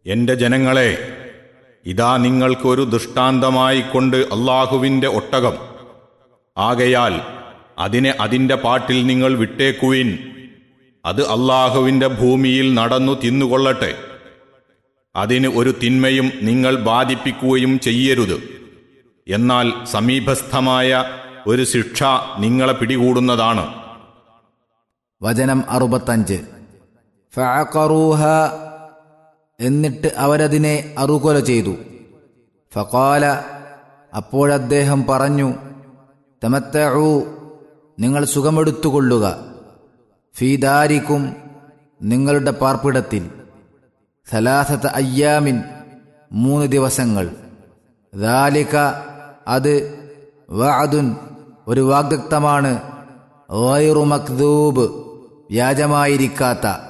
എന്റെ ജനങ്ങളെ ഇതാ നിങ്ങൾക്കൊരു ദൃഷ്ടാന്തമായി കൊണ്ട് അള്ളാഹുവിന്റെ ഒട്ടകം ആകയാൽ അതിനെ അതിന്റെ പാട്ടിൽ നിങ്ങൾ വിട്ടേക്കുവിൻ അത് അള്ളാഹുവിന്റെ ഭൂമിയിൽ നടന്നു തിന്നുകൊള്ളട്ടെ അതിന് ഒരു തിന്മയും നിങ്ങൾ ബാധിപ്പിക്കുകയും ചെയ്യരുത് എന്നാൽ സമീപസ്ഥമായ ഒരു ശിക്ഷ നിങ്ങളെ പിടികൂടുന്നതാണ് വചനം അറുപത്തഞ്ച് ഫഅഖറൂഹ എന്നിട്ട് അവരതിനെ അറുകൊല ചെയ്തു ഫകാല അപ്പോഴദ്ദേഹം പറഞ്ഞു തമത്തഊ നിങ്ങൾ സുഖമെടുത്തുകൊള്ളുക ഫീദാരിക്കും നിങ്ങളുടെ പാർപ്പിടത്തിൽ സലാസത്ത് അയ്യാമിൻ മൂന്ന് ദിവസങ്ങൾ ദാലിക അത് വഅദുൻ ഒരു വാഗ്ദത്തമാണ് ഗൈറു മക്ദൂബ് വ്യാജമായിരിക്കാത്ത